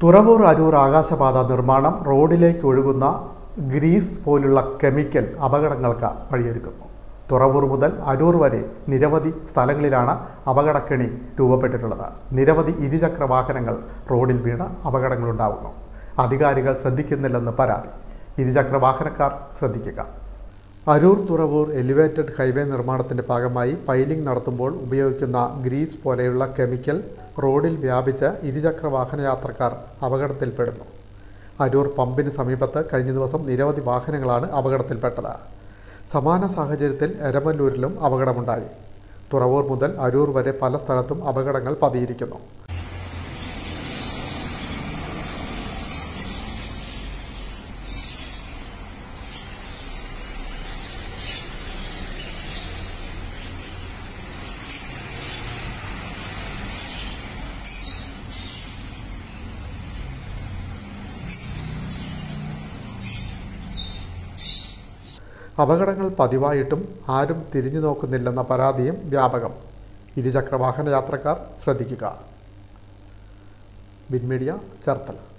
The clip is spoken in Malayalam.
തുറവൂർ അരൂർ ആകാശപാത നിർമ്മാണം റോഡിലേക്ക് ഒഴുകുന്ന ഗ്രീസ് പോലുള്ള കെമിക്കൽ അപകടങ്ങൾക്ക് വഴിയൊരുക്കുന്നു തുറവൂർ മുതൽ അരൂർ വരെ നിരവധി സ്ഥലങ്ങളിലാണ് അപകടക്കെണി രൂപപ്പെട്ടിട്ടുള്ളത് നിരവധി ഇരുചക്ര വാഹനങ്ങൾ റോഡിൽ വീണ് അപകടങ്ങളുണ്ടാകുന്നു അധികാരികൾ ശ്രദ്ധിക്കുന്നില്ലെന്ന് പരാതി ഇരുചക്ര വാഹനക്കാർ ശ്രദ്ധിക്കുക അരൂർ തുറവൂർ എലിവേറ്റഡ് ഹൈവേ നിർമ്മാണത്തിന്റെ ഭാഗമായി പൈലിംഗ് നടത്തുമ്പോൾ ഉപയോഗിക്കുന്ന ഗ്രീസ് പോലെയുള്ള കെമിക്കൽ റോഡിൽ വ്യാപിച്ച് ഇരുചക്ര വാഹനയാത്രക്കാർ അപകടത്തിൽപ്പെടുന്നു അരൂർ പമ്പിന് സമീപത്ത് കഴിഞ്ഞ ദിവസം നിരവധി വാഹനങ്ങളാണ് അപകടത്തിൽപ്പെട്ടത് സമാന സാഹചര്യത്തിൽ എരമല്ലൂരിലും അപകടമുണ്ടായി തുറവൂർ മുതൽ അരൂർ വരെ പല സ്ഥലത്തും അപകടങ്ങൾ പതിയിരിക്കുന്നു അപകടങ്ങൾ പതിവായിട്ടും ആരും തിരിഞ്ഞു നോക്കുന്നില്ലെന്ന പരാതിയും വ്യാപകം ഇരുചക്ര വാഹന യാത്രക്കാർ ശ്രദ്ധിക്കുക ബിൻ മീഡിയ ചേർത്തല